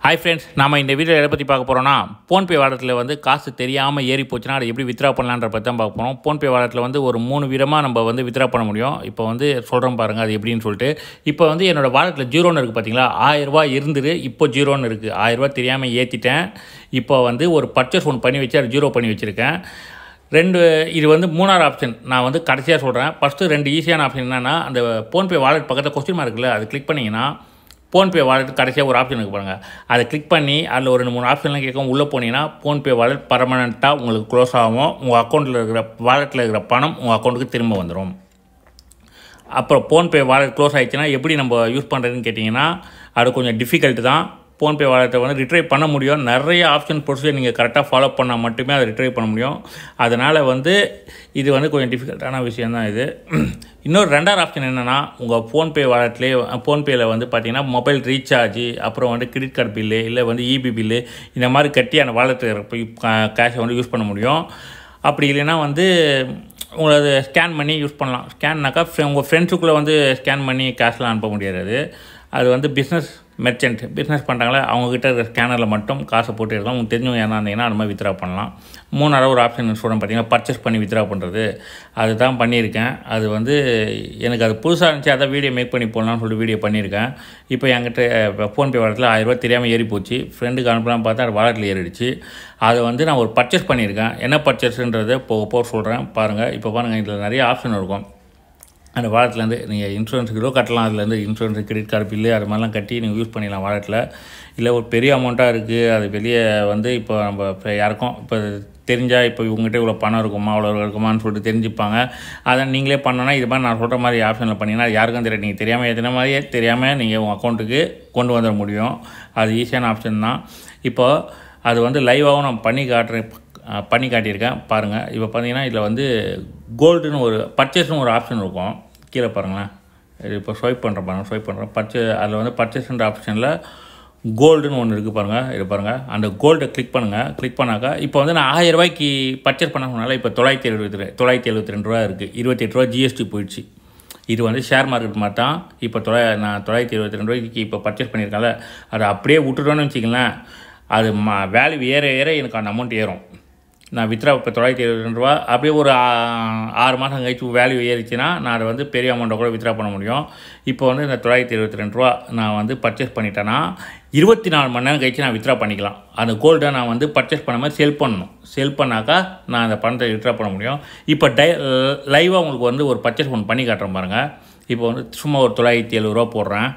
hi friends நாம இந்த video எதை பற்றி பார்க்க போகிறோம்னா ஃபோன்பே வாலெட்டில் வந்து காசு தெரியாமல் ஏறி போச்சுன்னா அதை எப்படி வித்ரா பண்ணலான்ற பற்றி தான் பார்க்க போகிறோம் ஃபோன்பே வாலெட்டில் வந்து ஒரு மூணு விதமாக நம்ம வந்து வித்ரா பண்ண முடியும் இப்போ வந்து சொல்கிறோம் பாருங்கள் அது எப்படின்னு சொல்லிட்டு இப்போ வந்து என்னோடய வாலெட்டில் ஜீரோன்னு இருக்குது பார்த்தீங்களா ஆயிரரூபா இருந்துரு இப்போ ஜீரோன்னு இருக்குது ஆயிரரூபா தெரியாமல் ஏற்றிட்டேன் இப்போ வந்து ஒரு பர்ச்சேஸ் ஒன்று பண்ணி வச்சு அது ஜீரோ பண்ணி வச்சுருக்கேன் ரெண்டு இது வந்து மூணாவது ஆப்ஷன் நான் வந்து கடைசியாக சொல்கிறேன் ஃபஸ்ட்டு ரெண்டு ஈஸியான ஆப்ஷன் என்னென்னா அந்த ஃபோன்பே வாலெட் பக்கத்தில் கொஸ்டின் மார்க் இருக்குல்ல அது கிளிக் பண்ணிங்கன்னா ஃபோன்பே வாலெட் கடைசியாக ஒரு ஆப்ஷன் இருக்கு பாருங்கள் அதை கிளிக் பண்ணி அதில் ஒரு ரெண்டு மூணு ஆப்ஷன்லாம் கேட்கும் உள்ளே போனீங்கன்னா ஃபோன்பே வாலெட் பர்மனெண்ட்டாக உங்களுக்கு க்ளோஸ் ஆகும் உங்கள் அக்கௌண்ட்டில் இருக்கிற வாலெட்டில் இருக்கிற பணம் உங்கள் அக்கௌண்ட்டுக்கு திரும்ப வந்துடும் அப்புறம் ஃபோன்பே வாலெட் க்ளோஸ் ஆயிடுச்சுன்னா எப்படி நம்ம யூஸ் பண்ணுறதுன்னு கேட்டிங்கன்னா அது கொஞ்சம் டிஃபிகல்ட் தான் ஃபோன்பே வாலெட்டை வந்து ரிட்ரைவ் பண்ண முடியும் நிறைய ஆப்ஷன் ப்ரொசீஜர் நீங்கள் கரெக்டாக ஃபாலோ பண்ணால் மட்டுமே அதை ரிட்ரைவ் பண்ண முடியும் அதனால் வந்து இது வந்து கொஞ்சம் டிஃபிகல்ட்டான விஷயம் தான் இது இன்னொரு ரெண்டாவது ஆப்ஷன் என்னென்னா உங்கள் ஃபோன்பே வாலெட்லேயே ஃபோன்பேயில் வந்து பார்த்தீங்கன்னா மொபைல் ரீசார்ஜ் அப்புறம் வந்து கிரெடிட் கார்டு பில்லு இல்லை வந்து இபி பில்லு இந்த மாதிரி கட்டி அந்த வாலெட்டில் போய் கேஷை வந்து யூஸ் பண்ண முடியும் அப்படி இல்லைன்னா வந்து உங்களை ஸ்கேன் பண்ணி யூஸ் பண்ணலாம் ஸ்கேன்னாக்கா உங்கள் ஃப்ரெண்ட்ஸுக்குள்ளே வந்து ஸ்கேன் பண்ணி கேஷ்லாம் அனுப்ப முடியாது அது வந்து பிஸ்னஸ் மெர்ச்சன்ட் பிஸ்னஸ் பண்ணுறாங்களே அவங்கக்கிட்ட இருக்கிற ஸ்கேனரில் மட்டும் காசை போட்டு எடுக்கலாம் உங்களுக்கு தெரிஞ்சவங்க யாரா இருந்தீங்கன்னா அது மாதிரி வித்ரா பண்ணலாம் மூணாவது ஒரு ஆப்ஷன் சொல்கிறேன் பார்த்தீங்கன்னா பர்ச்சேஸ் பண்ணி வித்ரா பண்ணுறது அதுதான் பண்ணியிருக்கேன் அது வந்து எனக்கு அது புதுசாக இருந்துச்சு அதான் வீடியோ மேக் பண்ணி போடலாம்னு சொல்லிட்டு வீடியோ பண்ணியிருக்கேன் இப்போ என்கிட்ட ஃபோன்பே வாலெட்டில் ஆயிரரூபா தெரியாமல் ஏறி போச்சு ஃப்ரெண்டுக்கு அனுப்பலாம் பார்த்தா அது வாலெட்டில் ஏறிடுச்சு அதை வந்து நான் ஒரு பர்ச்சேஸ் பண்ணியிருக்கேன் என்ன பர்ச்சேஸ்ன்றதை போக போக சொல்கிறேன் பாருங்கள் இப்போ பாருங்கள் இதில் நிறைய ஆப்ஷன் இருக்கும் அந்த வாலெட்லேருந்து நீங்கள் இன்சூரன்ஸுக்கு கூட கட்டலாம் அதுலேருந்து இன்சூரன்ஸ் கிரெடிட் கார்டு பில்லு அது மாதிரிலாம் கட்டி நீங்கள் யூஸ் பண்ணிடலாம் வாலெட்டில் இல்லை ஒரு பெரிய அமௌண்ட்டாக இருக்குது அது வெளியே வந்து இப்போ நம்ம இப்போ யாருக்கும் இப்போ தெரிஞ்சால் இப்போ இவங்ககிட்ட இவ்வளோ பணம் இருக்குமா அவ்வளோ இருக்குமான்னு சொல்லிட்டு தெரிஞ்சுப்பாங்க அதை நீங்களே பண்ணோன்னா இது மாதிரி நான் சொல்கிற மாதிரி ஆப்ஷனில் பண்ணிங்கன்னா யாருக்கும் தெரியாது நீங்கள் தெரியாமல் எத்தனை மாதிரியே தெரியாமல் நீங்கள் உங்கள் அக்கௌண்ட்டுக்கு கொண்டு வந்துட முடியும் அது ஈஸியான ஆப்ஷன் தான் இப்போது அது வந்து லைவாகவும் நான் பண்ணி காட்டுறேன் பண்ணி காட்டியிருக்கேன் பாருங்கள் இப்போ பார்த்தீங்கன்னா இதில் வந்து கோல்டுன்னு ஒரு பர்ச்சேஸ்னு ஒரு ஆப்ஷன் இருக்கும் கீழே பாருங்களேன் இது இப்போ ஸ்வைப் பண்ணுறேன் பாருங்கள் ஸ்வைப் பண்ணுறேன் பர்ச்சே அதில் வந்து பர்ச்சேஸ்ன்ற ஆப்ஷனில் கோல்டுன்னு ஒன்று இருக்குது பாருங்கள் இது பாருங்கள் அந்த கோல்டை கிளிக் பண்ணுங்கள் கிளிக் பண்ணாக்கா இப்போ வந்து நான் ஆயிரம் ரூபாய்க்கு பர்ச்சேஸ் பண்ண சொன்னால இப்போ தொள்ளாயிரத்தி எழுபத்தி ரெண்டு தொள்ளாயிரத்தி எழுபத்தி ரெண்டு ரூபா இருக்குது இருபத்தெட்டு ரூபா ஜிஎஸ்டி போயிடுச்சு இது வந்து ஷேர் மார்க்கெட் மாதிரி தான் இப்போ தொள்ளா நான் தொள்ளாயிரத்தி இருபத்தி ரெண்டு ரூபாய்க்கு இப்போ பர்ச்சேஸ் பண்ணியிருக்கேன்ல அதை அப்படியே விட்டுட்டோன்னு வச்சிங்களேன் அது ம வேல்யூ ஏற ஏற எனக்கு அந்த அமௌண்ட் ஏறும் நான் வித்ரா இப்போ தொள்ளாயிரத்தி எழுபத்தி ரெண்டு ரூபா அப்படியே ஒரு ஆறு மாதம் கழிச்சு வேல்யூ ஏறிச்சுன்னா நான் அதை வந்து பெரிய அமௌண்ட்டை கூட வித்ரா பண்ண முடியும் இப்போ வந்து இந்த தொள்ளாயிரத்தி எழுபத்தி ரெண்டு ரூபா நான் வந்து பர்ச்சேஸ் பண்ணிட்டேன்னா இருபத்தி நாலு மணி நேரம் கழிச்சு நான் வித்ரா பண்ணிக்கலாம் அந்த கோல்டை நான் வந்து பர்ச்சேஸ் பண்ண மாதிரி செல் பண்ணணும் செல் பண்ணாக்கா நான் அந்த பணத்தை வித்ரா பண்ண முடியும் இப்போ டை லைவாக உங்களுக்கு வந்து ஒரு பர்ச்சேஸ் ஒன்று பண்ணி காட்டுறேன் பாருங்கள் இப்போ வந்து சும்மா ஒரு தொள்ளாயிரத்தி எழுபது ரூபா போடுறேன்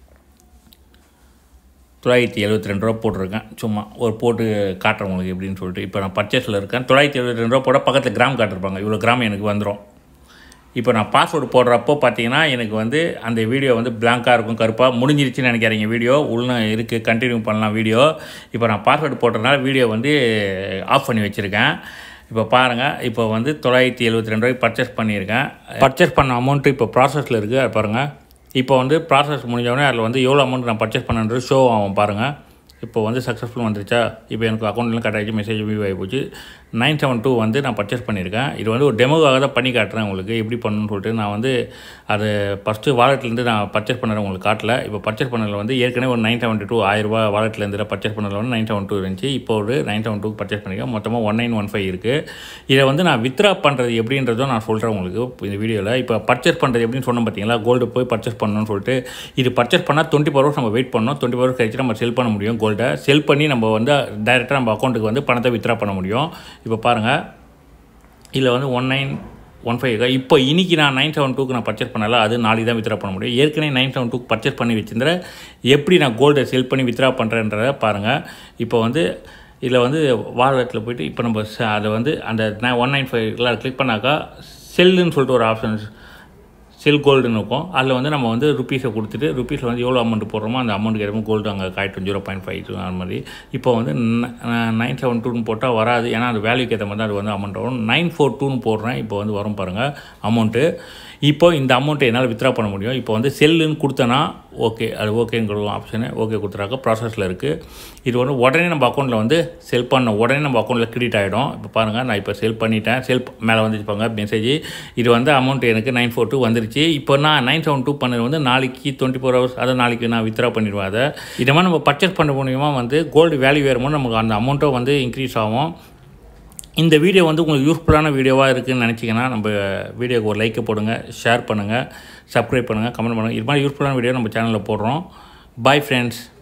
தொள்ளாயிரத்தி எழுபத்தி ரெண்டு ரூபா போட்டிருக்கேன் சும்மா ஒரு போட்டு காட்டுறேன் உங்களுக்கு எப்படின்னு சொல்லிட்டு இப்போ நான் பர்ச்சேஸில் இருக்கேன் தொள்ளாயிரத்தி எழுபத்தி ரெண்டு ரூபா போட பக்கத்தில் கிராம் காட்டிருப்பாங்க இவ்வளோ கிராம் எனக்கு வந்துடும் இப்போ நான் பாஸ்வேர்டு போடுறப்போ பார்த்தீங்கன்னா எனக்கு வந்து அந்த வீடியோ வந்து பிளாங்காக இருக்கும் கருப்பாக முடிஞ்சிருச்சுன்னு நினைக்கிறீங்க வீடியோ உள்ள இருக்குது கண்டினியூ பண்ணலாம் வீடியோ இப்போ நான் பாஸ்வேர்டு போட்டதுனால வீடியோ வந்து ஆஃப் பண்ணி வச்சுருக்கேன் இப்போ பாருங்கள் இப்போ வந்து தொள்ளாயிரத்தி எழுபத்தி ரெண்டு ரூபாய்க்கு பர்ச்சேஸ் பண்ணியிருக்கேன் பர்ச்சேஸ் பண்ண அமௌண்ட்டு இப்போ ப்ராசஸில் இருக்குது அது பாருங்கள் இப்போ வந்து ப்ராசஸ் முடிஞ்சவொடனே அதில் வந்து எவ்வளோ அமௌண்ட் நான் பர்ச்சேஸ் பண்ணன்றது ஷோ ஆகும் பாருங்கள் இப்போ வந்து சக்ஸஸ்ஃபுல் வந்துருச்சா இப்போ எனக்கு அக்கௌண்ட்லாம் கட் ஆகிடுச்சு மெசேஜ் வியூ ஆகி போச்சு நைன் செவன் டூ வந்து நான் பர்ச்சேஸ் பண்ணியிருக்கேன் இது வந்து ஒரு டெமோவாக தான் பண்ணி காட்டுறேன் உங்களுக்கு எப்படி பண்ணணும்னு சொல்லிட்டு நான் வந்து அது ஃபஸ்ட்டு வாலெட்லேருந்து நான் பர்ச்சேஸ் பண்ணுறேன் உங்களுக்கு காட்டல இப்போ பர்ச்சேஸ் பண்ணதில் வந்து ஏற்கனவே ஒரு நைன் செவன்ட்டி டூ ஆயிரரூபா வாலெட்லேருந்து பர்ச்சேஸ் பண்ணதில் வந்து நைன் செவன் டூ இருந்துச்சு இப்போ ஒரு நைன் செவன் டூ பர்ச்சேஸ் பண்ணியிருக்கேன் மொத்தமாக ஒன் நைன் ஒன் ஃபைவ் இருக்குது இதை வந்து நான் வித்ரா பண்ணுறது எப்படின்றதும் நான் சொல்கிறேன் உங்களுக்கு இந்த வீடியோவில் இப்போ பர்ச்சேஸ் பண்ணுறது எப்படின்னு சொன்னோம் பார்த்தீங்களா கோல்டு போய் பர்ச்சேஸ் பண்ணணும்னு சொல்லிட்டு இது பர்ச்சேஸ் பண்ணால் டுவெண்ட்டி ஃபோர் ஹவர்ஸ் நம்ம வெயிட் பண்ணணும் டுவெண்ட்டி ஃபோர் ஹவர்ஸ் கழிச்சு நம்ம செல் பண்ண முடியும் கோல்டை செல் பண்ணி நம்ம வந்து டைரெக்டாக நம்ம அக்கௌண்ட்டுக்கு வந்து பணத்தை வித்ரா பண்ண முடியும் இப்போ பாருங்கள் இதில் வந்து ஒன் நைன் ஒன் ஃபைவ் இப்போ இன்றைக்கி நான் நைன் செவன் டூக்கு நான் பர்ச்சேஸ் பண்ணல அது நாளைக்கு தான் வித்ரா பண்ண முடியும் ஏற்கனவே நைன் செவன் டூக்கு பர்ச்சேஸ் பண்ணி வச்சிருந்த எப்படி நான் கோல்டை செல் பண்ணி வித்ரா பண்ணுறேன்றதை பாருங்கள் இப்போ வந்து இதில் வந்து வாலெட்டில் போய்ட்டு இப்போ நம்ம அதை வந்து அந்த ஒன் நைன் ஃபைவ்ல கிளிக் பண்ணாக்கா செல்லுன்னு சொல்லிட்டு ஒரு ஆப்ஷன்ஸ் செல் கோல்டுன்னு இருக்கும் அதில் வந்து நம்ம வந்து ருப்பீஸை கொடுத்துட்டு ருப்பீஸில் வந்து எவ்வளோ அமௌண்ட் போடுறோமோ அந்த அமௌண்ட்டுக்கு ஏற்ற கோல்டு அங்கே காய்ட்டும் ஜீரோ பாயிண்ட் ஃபைவ் டூ அந்த மாதிரி இப்போ வந்து நைன் செவன் டூன்னு போட்டால் வராது ஏன்னா அது வேல்யூக்கு ஏற்ற மாதிரி தான் அது வந்து அமௌண்ட் வரும் நைன் ஃபோர் டூன்னு போடுறேன் இப்போ வந்து வரும் பாருங்கள் அமௌண்ட்டு இப்போ இந்த அமௌண்ட்டை என்னால் வித்ரா பண்ண முடியும் இப்போ வந்து செல்லுன்னு கொடுத்தேன்னா ஓகே அது ஓகேன்னு கொடுக்கும் ஆப்ஷனு ஓகே கொடுத்துறாக்க ப்ராசஸில் இருக்குது இது வந்து உடனே நம்ம அக்கௌண்ட்டில் வந்து செல் பண்ண உடனே நம்ம அக்கௌண்ட்டில் கிரெடிட் ஆகிடும் இப்போ பாருங்கள் நான் இப்போ செல் பண்ணிட்டேன் செல் மேலே வந்துச்சுப்பாங்க மெசேஜ் இது வந்து அமௌண்ட் எனக்கு நைன் ஃபோர் டூ வந்துருச்சு இப்போ நான் நைன் செவன் டூ பண்ணது வந்து நாளைக்கு டுவெண்ட்டி ஃபோர் ஹவர்ஸ் அதை நாளைக்கு நான் வித்ரா பண்ணிடுவேன் அதை இதை மாதிரி நம்ம பர்ச்சேஸ் பண்ண மூலியமாக வந்து கோல்டு வேல்யூ ஏறும்போது நமக்கு அந்த அமௌண்ட்டும் வந்து இன்க்ரீஸ் ஆகும் இந்த வீடியோ வந்து உங்களுக்கு யூஸ்ஃபுல்லான வீடியோவாக இருக்குதுன்னு நினச்சிங்கன்னா நம்ம வீடியோக்கு ஒரு லைக்கை போடுங்க ஷேர் பண்ணுங்கள் சப்ஸ்கிரைப் பண்ணுங்கள் கமெண்ட் பண்ணுங்கள் இது மாதிரி யூஸ்ஃபுல்லான வீடியோ நம்ம சேனலில் போடுறோம் பாய் ஃப்ரெண்ட்ஸ்